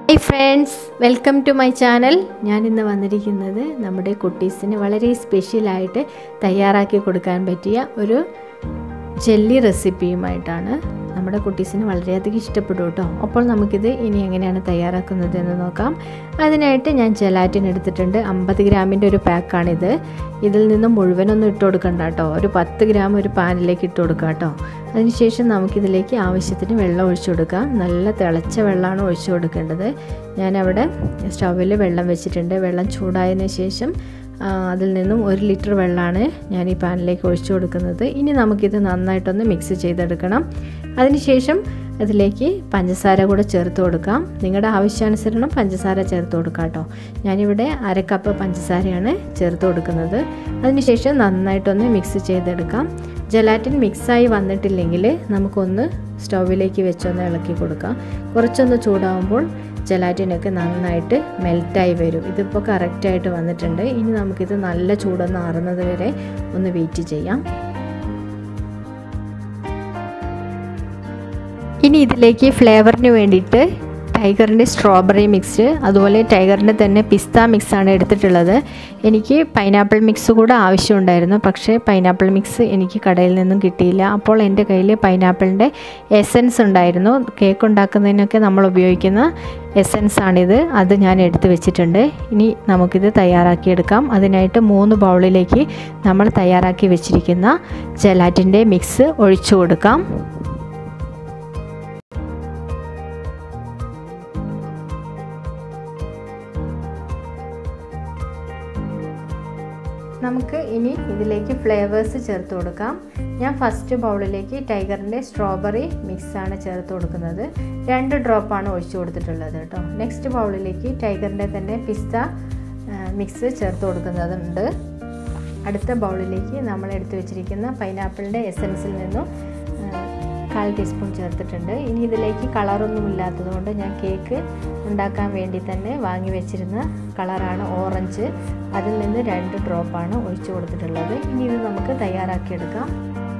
hi friends welcome to my channel ഞാൻ ഇന്ന് വന്നിരിക്കുന്നത് നമ്മുടെ കുട്ടീസിന് വളരെ സ്പെഷ്യലായിട്ട് തയ്യാറാക്കി കൊടുക്കാൻ പറ്റിയ ഒരു ജെല്ലി റെസിപ്പിയുമായിട്ടാണ് നമ്മുടെ കുട്ടീസിന് വളരെയധികം ഇഷ്ടപ്പെടും കേട്ടോ അപ്പോൾ നമുക്കിത് ഇനി എങ്ങനെയാണ് തയ്യാറാക്കുന്നത് എന്ന് നോക്കാം അതിനായിട്ട് ഞാൻ ജെലാറ്റിൻ എടുത്തിട്ടുണ്ട് അമ്പത് ഗ്രാമിൻ്റെ ഒരു പാക്കാണിത് ഇതിൽ നിന്നും മുഴുവനൊന്നും ഇട്ട് കൊടുക്കണ്ട കേട്ടോ ഒരു പത്ത് ഗ്രാം ഒരു പാനിലേക്ക് ഇട്ട് കൊടുക്കാം കേട്ടോ അതിനുശേഷം നമുക്കിതിലേക്ക് ആവശ്യത്തിന് വെള്ളം ഒഴിച്ചു കൊടുക്കാം നല്ല തിളച്ച വെള്ളമാണ് ഒഴിച്ചു കൊടുക്കേണ്ടത് ഞാനവിടെ സ്റ്റൗവിൽ വെള്ളം വെച്ചിട്ടുണ്ട് വെള്ളം ചൂടായതിനു ശേഷം അതിൽ നിന്നും ഒരു ലിറ്റർ വെള്ളമാണ് ഞാൻ ഈ പാനിലേക്ക് ഒഴിച്ചു കൊടുക്കുന്നത് ഇനി നമുക്കിത് നന്നായിട്ടൊന്ന് മിക്സ് ചെയ്തെടുക്കണം അതിനുശേഷം അതിലേക്ക് പഞ്ചസാര കൂടെ ചേർത്ത് കൊടുക്കാം നിങ്ങളുടെ ആവശ്യാനുസരണം പഞ്ചസാര ചേർത്ത് കൊടുക്കാം കേട്ടോ ഞാനിവിടെ അര കപ്പ് പഞ്ചസാരയാണ് ചേർത്ത് കൊടുക്കുന്നത് അതിനുശേഷം നന്നായിട്ടൊന്ന് മിക്സ് ചെയ്തെടുക്കാം ജലാറ്റിൻ മിക്സായി വന്നിട്ടില്ലെങ്കിൽ നമുക്കൊന്ന് സ്റ്റൗവിലേക്ക് വെച്ചൊന്ന് ഇളക്കി കൊടുക്കാം കുറച്ചൊന്ന് ചൂടാകുമ്പോൾ ജലാറ്റിനൊക്കെ നന്നായിട്ട് മെൽറ്റായി വരും ഇതിപ്പോൾ കറക്റ്റായിട്ട് വന്നിട്ടുണ്ട് ഇനി നമുക്കിത് നല്ല ചൂടൊന്ന് ആറുന്നത് വരെ ഒന്ന് വെയിറ്റ് ചെയ്യാം ഇനി ഇതിലേക്ക് ഫ്ലേവറിന് വേണ്ടിയിട്ട് ടൈഗറിൻ്റെ സ്ട്രോബെറി മിക്സ് അതുപോലെ ടൈഗറിൻ്റെ തന്നെ പിസ്ത മിക്സാണ് എടുത്തിട്ടുള്ളത് എനിക്ക് പൈനാപ്പിൾ മിക്സ് കൂടെ ആവശ്യമുണ്ടായിരുന്നു പക്ഷേ പൈനാപ്പിൾ മിക്സ് എനിക്ക് കടയിൽ നിന്നും കിട്ടിയില്ല അപ്പോൾ എൻ്റെ കയ്യിൽ പൈനാപ്പിളിൻ്റെ എസൻസ് ഉണ്ടായിരുന്നു കേക്ക് ഉണ്ടാക്കുന്നതിനൊക്കെ നമ്മൾ ഉപയോഗിക്കുന്ന എസൻസ് ആണിത് അത് ഞാൻ എടുത്ത് വെച്ചിട്ടുണ്ട് ഇനി നമുക്കിത് തയ്യാറാക്കിയെടുക്കാം അതിനായിട്ട് മൂന്ന് ബൗളിലേക്ക് നമ്മൾ തയ്യാറാക്കി വെച്ചിരിക്കുന്ന ജലാറ്റിൻ്റെ മിക്സ് ഒഴിച്ചു കൊടുക്കാം നമുക്ക് ഇനി ഇതിലേക്ക് ഫ്ലേവേഴ്സ് ചേർത്ത് കൊടുക്കാം ഞാൻ ഫസ്റ്റ് ബൗളിലേക്ക് ടൈഗറിൻ്റെ സ്ട്രോബെറി മിക്സാണ് ചേർത്ത് കൊടുക്കുന്നത് രണ്ട് ഡ്രോപ്പാണ് ഒഴിച്ചു കൊടുത്തിട്ടുള്ളത് കേട്ടോ നെക്സ്റ്റ് ബൗളിലേക്ക് ടൈഗറിൻ്റെ തന്നെ പിസ്ത മിക്സ് ചേർത്ത് കൊടുക്കുന്നതുണ്ട് അടുത്ത ബൗളിലേക്ക് നമ്മൾ എടുത്തു വെച്ചിരിക്കുന്ന പൈനാപ്പിളിൻ്റെ എസൻസിൽ നിന്നും കാൽ ടീസ്പൂൺ ചേർത്തിട്ടുണ്ട് ഇനി ഇതിലേക്ക് കളറൊന്നും ഇല്ലാത്തതുകൊണ്ട് ഞാൻ കേക്ക് ഉണ്ടാക്കാൻ വേണ്ടി തന്നെ വാങ്ങി വെച്ചിരുന്ന കളറാണ് ഓറഞ്ച് അതിൽ നിന്ന് രണ്ട് ഡ്രോപ്പാണ് ഒഴിച്ചു കൊടുത്തിട്ടുള്ളത് ഇനി ഇത് നമുക്ക് തയ്യാറാക്കിയെടുക്കാം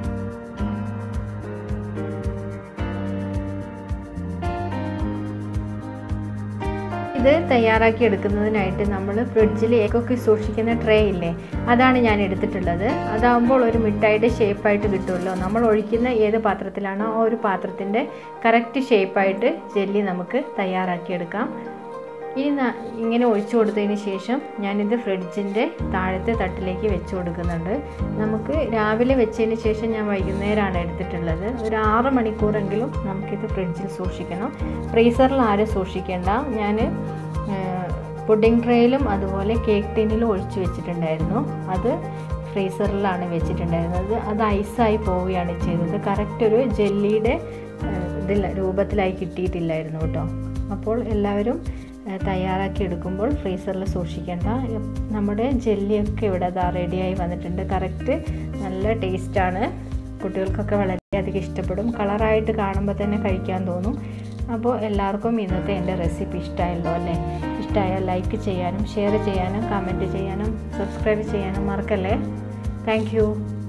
ഇത് തയ്യാറാക്കി എടുക്കുന്നതിനായിട്ട് നമ്മൾ ഫ്രിഡ്ജിൽ ഏക്കൊക്കെ സൂക്ഷിക്കുന്ന ട്രേ ഇല്ലേ അതാണ് ഞാൻ എടുത്തിട്ടുള്ളത് അതാകുമ്പോൾ ഒരു മിഠായിയുടെ ഷേപ്പായിട്ട് കിട്ടുമല്ലോ നമ്മൾ ഒഴിക്കുന്ന ഏത് പാത്രത്തിലാണോ ആ ഒരു പാത്രത്തിൻ്റെ കറക്റ്റ് ഷേപ്പായിട്ട് ജെല്ലി നമുക്ക് തയ്യാറാക്കിയെടുക്കാം ഇനി ഇങ്ങനെ ഒഴിച്ചു കൊടുത്തതിന് ശേഷം ഞാനിത് ഫ്രിഡ്ജിൻ്റെ താഴത്തെ തട്ടിലേക്ക് വെച്ച് കൊടുക്കുന്നുണ്ട് നമുക്ക് രാവിലെ വെച്ചതിന് ശേഷം ഞാൻ വൈകുന്നേരമാണ് എടുത്തിട്ടുള്ളത് ഒരു ആറ് മണിക്കൂറെങ്കിലും നമുക്കിത് ഫ്രിഡ്ജിൽ സൂക്ഷിക്കണം ഫ്രീസറിൽ ആരും സൂക്ഷിക്കേണ്ട ഞാൻ പുഡിംഗ് ട്രേയിലും അതുപോലെ കേക്ക് ടിന്നിലും ഒഴിച്ചു വെച്ചിട്ടുണ്ടായിരുന്നു അത് ഫ്രീസറിലാണ് വെച്ചിട്ടുണ്ടായിരുന്നത് അത് ഐസായി പോവുകയാണ് ചെയ്തത് കറക്റ്റ് ഒരു ജെല്ലിയുടെ ഇതിൽ രൂപത്തിലായി കിട്ടിയിട്ടില്ലായിരുന്നു കേട്ടോ അപ്പോൾ എല്ലാവരും തയ്യാറാക്കി എടുക്കുമ്പോൾ ഫ്രീസറിൽ സൂക്ഷിക്കേണ്ട നമ്മുടെ ജെല്ലിയൊക്കെ ഇവിടെ അതാ റെഡിയായി വന്നിട്ടുണ്ട് കറക്റ്റ് നല്ല ടേസ്റ്റാണ് കുട്ടികൾക്കൊക്കെ വളരെയധികം ഇഷ്ടപ്പെടും കളറായിട്ട് കാണുമ്പോൾ തന്നെ കഴിക്കാൻ തോന്നും അപ്പോൾ എല്ലാവർക്കും ഇന്നത്തെ എൻ്റെ റെസിപ്പി ഇഷ്ടമായല്ലോ അല്ലേ ഇഷ്ടമായാൽ ലൈക്ക് ചെയ്യാനും ഷെയർ ചെയ്യാനും കമൻറ്റ് ചെയ്യാനും സബ്സ്ക്രൈബ് ചെയ്യാനും മറക്കല്ലേ താങ്ക്